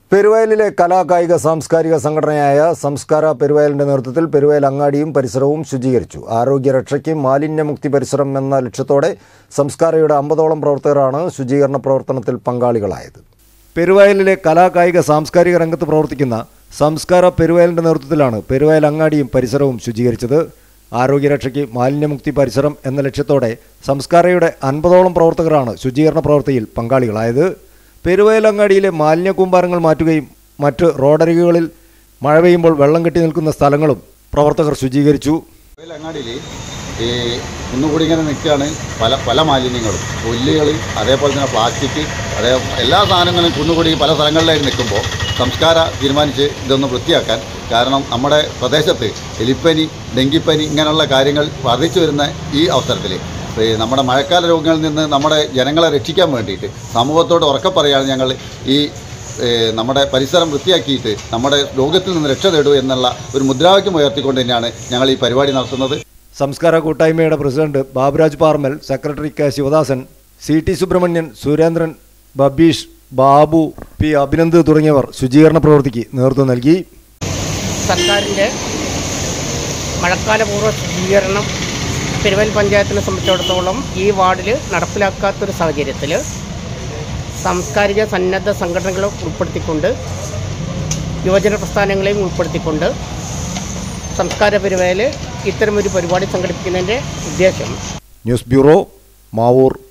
പെരുവയലിലെ കലാകായിക സാംസ്കാരിക സംഘടനയായ സംസ്കാര പെരുവയലിന്റെ നേതൃത്വത്തിൽ പെരുവയൽ അങ്ങാടിയും പരിസരവും ശുചീകരിച്ചു ആരോഗ്യരക്ഷയ്ക്ക് മാലിന്യമുക്തി പരിസരം എന്ന ലക്ഷ്യത്തോടെ സംസ്കാരയുടെ അമ്പതോളം പ്രവർത്തകരാണ് ശുചീകരണ പ്രവർത്തനത്തിൽ പങ്കാളികളായത് പെരുവയലിലെ കലാകായിക സാംസ്കാരിക രംഗത്ത് പ്രവർത്തിക്കുന്ന സംസ്കാര പെരുവയലിന്റെ നേതൃത്വത്തിലാണ് പെരുവയൽ അങ്ങാടിയും പരിസരവും ശുചീകരിച്ചത് ആരോഗ്യരക്ഷയ്ക്ക് മാലിന്യമുക്തി പരിസരം എന്ന ലക്ഷ്യത്തോടെ സംസ്കാരയുടെ അൻപതോളം പ്രവർത്തകരാണ് ശുചീകരണ പ്രവൃത്തിയിൽ പങ്കാളികളായത് പെരുവയലങ്ങാടിയിലെ മാലിന്യ കൂമ്പാരങ്ങൾ മാറ്റുകയും മറ്റ് റോഡരികുകളിൽ മഴ പെയ്യുമ്പോൾ വെള്ളം കെട്ടി നിൽക്കുന്ന സ്ഥലങ്ങളും പ്രവർത്തകർ ശുചീകരിച്ചു അങ്ങാടിയിൽ ഈ കുന്നുകൂടി ഇങ്ങനെ നിൽക്കുകയാണ് പല പല മാലിന്യങ്ങളും പുല്ലുകൾ അതേപോലെ തന്നെ പ്ലാസ്റ്റിക് അതേ എല്ലാ സാധനങ്ങളും കുന്നുകൂടി പല സ്ഥലങ്ങളിലായി നിൽക്കുമ്പോൾ സംസ്കാര തീരുമാനിച്ച് ഇതൊന്ന് വൃത്തിയാക്കാൻ കാരണം നമ്മുടെ പ്രദേശത്ത് എലിപ്പനി ഡെങ്കിപ്പനി ഇങ്ങനെയുള്ള കാര്യങ്ങൾ വർദ്ധിച്ചു വരുന്ന ഈ അവസരത്തിൽ ഈ നമ്മുടെ മഴക്കാല രോഗങ്ങളിൽ നിന്ന് നമ്മുടെ ജനങ്ങളെ രക്ഷിക്കാൻ വേണ്ടിയിട്ട് സമൂഹത്തോട് ഉറക്കെ പറയുകയാണ് ഞങ്ങൾ ഈ ഏഹ് നമ്മുടെ പരിസരം വൃത്തിയാക്കിയിട്ട് നമ്മുടെ രോഗത്തിൽ നിന്ന് രക്ഷ നേടൂ എന്നുള്ള ഒരു മുദ്രാവാക്യം ഉയർത്തിക്കൊണ്ട് തന്നെയാണ് ഞങ്ങൾ ഈ പരിപാടി നടത്തുന്നത് സംസ്കാര കൂട്ടായ്മയുടെ president Baburaj Parmal secretary K Sivadasan C T Subrahmanyan Surendran Babeesh Babu P Abhinand തുടങ്ങിയവർ ശുചീകരണ പ്രവൃത്തിക്ക് നേതൃത്വം നൽകി സർക്കാരിൻ്റെ മഴക്കാലപൂർവ്വ ശുചീകരണം പെരുവൽ പഞ്ചായത്തിനെ സംബന്ധിച്ചിടത്തോളം ഈ വാർഡിൽ നടപ്പിലാക്കാത്തൊരു സാഹചര്യത്തിൽ സാംസ്കാരിക സന്നദ്ധ സംഘടനകളെ ഉൾപ്പെടുത്തിക്കൊണ്ട് യുവജന പ്രസ്ഥാനങ്ങളെയും ഉൾപ്പെടുത്തിക്കൊണ്ട് സംസ്കാര പെരുവയിൽ ഇത്തരമൊരു പരിപാടി സംഘടിപ്പിക്കുന്നതിൻ്റെ ഉദ്ദേശം ന്യൂസ് ബ്യൂറോ മാവൂർ